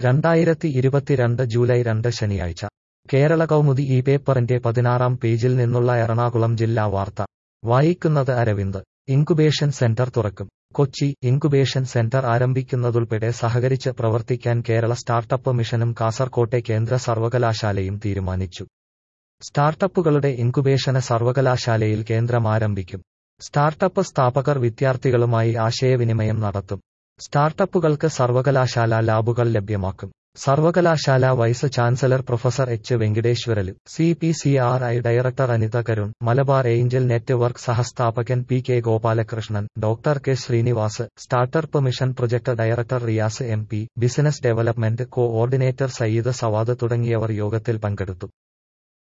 രണ്ടായിരത്തി ഇരുപത്തിരണ്ട് ജൂലൈ രണ്ട് ശനിയാഴ്ച കേരള കൗമുദി ഈ പേപ്പറിന്റെ പതിനാറാം പേജിൽ നിന്നുള്ള എറണാകുളം ജില്ലാ വാർത്ത വായിക്കുന്നത് അരവിന്ദ് ഇൻകുബേഷൻ സെന്റർ തുറക്കും കൊച്ചി ഇൻകുബേഷൻ സെന്റർ ആരംഭിക്കുന്നതുൾപ്പെടെ സഹകരിച്ച് പ്രവർത്തിക്കാൻ കേരള സ്റ്റാർട്ടപ്പ് മിഷനും കാസർകോട്ടെ കേന്ദ്ര സർവകലാശാലയും തീരുമാനിച്ചു സ്റ്റാർട്ടപ്പുകളുടെ ഇൻകുബേഷന് സർവകലാശാലയിൽ കേന്ദ്രം ആരംഭിക്കും സ്റ്റാർട്ടപ്പ് സ്ഥാപകർ വിദ്യാർത്ഥികളുമായി ആശയവിനിമയം നടത്തും സ്റ്റാർട്ടപ്പുകൾക്ക് സർവകലാശാല ലാബുകൾ ലഭ്യമാക്കും സർവകലാശാല vice chancellor professor H Venkateswarlu C P C R I director Anitha Karun Malabar angel network സഹസ്ഥാപകൻ P K Gopalakrishnan doctor K Srinivas startup mission project director Riyas M P business development coordinator Sayyid Sawad തുടങ്ങിയവർ യോഗത്തിൽ പങ്കെടുത്തു